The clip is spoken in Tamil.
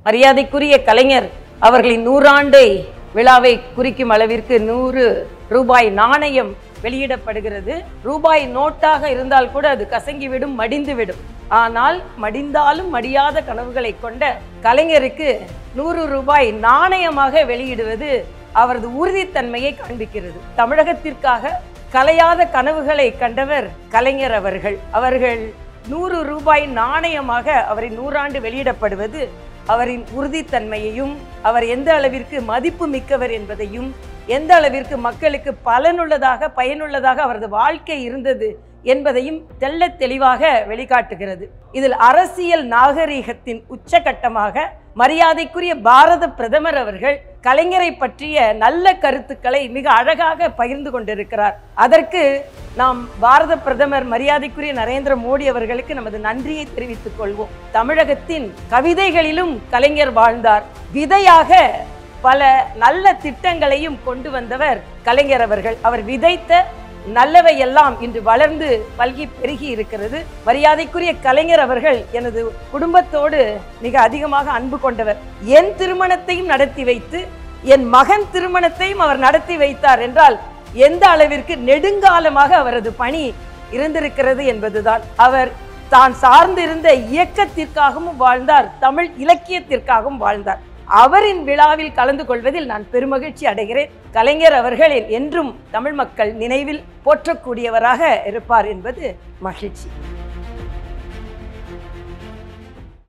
மரியாதைக்குரிய கலைஞர் அவர்களின் நூறாண்டை விழாவை குறிக்கும் அளவிற்கு நூறு ரூபாய் நாணயம் வெளியிடப்படுகிறது ரூபாய் நோட்டாக இருந்தால் கூட அது கசங்கிவிடும் மடிந்துவிடும் ஆனால் மடிந்தாலும் மடியாத கனவுகளை கொண்ட கலைஞருக்கு நூறு ரூபாய் நாணயமாக வெளியிடுவது அவரது உறுதித்தன்மையை காண்பிக்கிறது தமிழகத்திற்காக கலையாத கனவுகளை கண்டவர் கலைஞர் அவர்கள் அவர்கள் நூறு ரூபாய் நாணயமாக அவரின் நூறாண்டு வெளியிடப்படுவது அவரின் உறுதித்தன்மையையும் அவர் எந்த அளவிற்கு மதிப்பு மிக்கவர் என்பதையும் எந்த அளவிற்கு மக்களுக்கு பலனுள்ளதாக பயனுள்ளதாக அவரது வாழ்க்கை இருந்தது என்பதையும் தெள்ளத் தெளிவாக வெளிக்காட்டுகிறது இதில் அரசியல் நாகரீகத்தின் உச்சகட்டமாக மரியாதைக்குரிய பாரத பிரதமர் அவர்கள் கலைஞரை பற்றிய நல்ல கருத்துக்களை மிக அழகாக பகிர்ந்து கொண்டிருக்கிறார் அதற்கு நாம் பாரத பிரதமர் மரியாதைக்குரிய நரேந்திர மோடி அவர்களுக்கு நமது நன்றியை தெரிவித்துக் கொள்வோம் தமிழகத்தின் கவிதைகளிலும் கலைஞர் வாழ்ந்தார் விதையாக பல நல்ல திட்டங்களையும் கொண்டு வந்தவர் கலைஞர் அவர்கள் அவர் விதைத்த நல்லவை எல்லாம் இன்று வளர்ந்து பல்கி பெருகி இருக்கிறது மரியாதைக்குரிய கலைஞர் அவர்கள் எனது குடும்பத்தோடு மிக அதிகமாக அன்பு கொண்டவர் என் திருமணத்தையும் நடத்தி வைத்து என் மகன் திருமணத்தையும் அவர் நடத்தி வைத்தார் என்றால் எந்த அளவிற்கு நெடுங்காலமாக அவரது பணி இருந்திருக்கிறது என்பதுதான் அவர் தான் சார்ந்திருந்த இயக்கத்திற்காகவும் வாழ்ந்தார் தமிழ் இலக்கியத்திற்காகவும் வாழ்ந்தார் அவரின் விழாவில் கலந்து கொள்வதில் நான் பெருமகிழ்ச்சி அடைகிறேன் கலைஞர் அவர்கள் என்றும் தமிழ் மக்கள் நினைவில் போற்றக்கூடியவராக இருப்பார் என்பது மகிழ்ச்சி